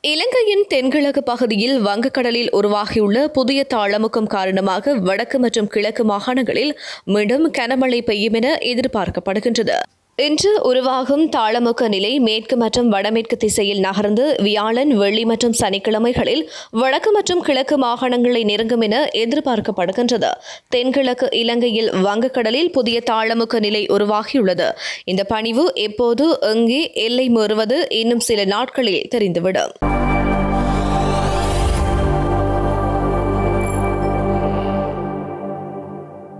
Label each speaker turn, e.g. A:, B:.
A: இலங்கையின் தென்கிழக்கு பகுதியில் வங்கக்கடலில் உருவாகியுள்ள புதிய தாளமுக்கம் காரணமாக வடக்கு மற்றும் கிழக்கு மாகாணங்களில் மீண்டும் கனமழை பெய்யும் என எதிர்பார்க்கப்படுகின்றது இன்று உருவாகும் தாளமுக்க நிலை மேற்கு மற்றும் வடமேற்கு திசையில் நகர்ந்து வியாழன் வெள்ளி மற்றும் சனிக்கிழமைகளில் வடக்கு மற்றும் கிழக்கு மாகாணங்களை நெருங்கும் என எதிர்பார்க்கப்படுகின்றது தென்கிழக்கு இலங்கையில் வங்கக்கடலில் புதிய தாளமுக்க நிலை உருவாகியுள்ளது இந்த பணிவு எப்போது எங்கே எல்லை மீறுவது இன்னும் சில நாட்களில் தெரிந்துவிடும்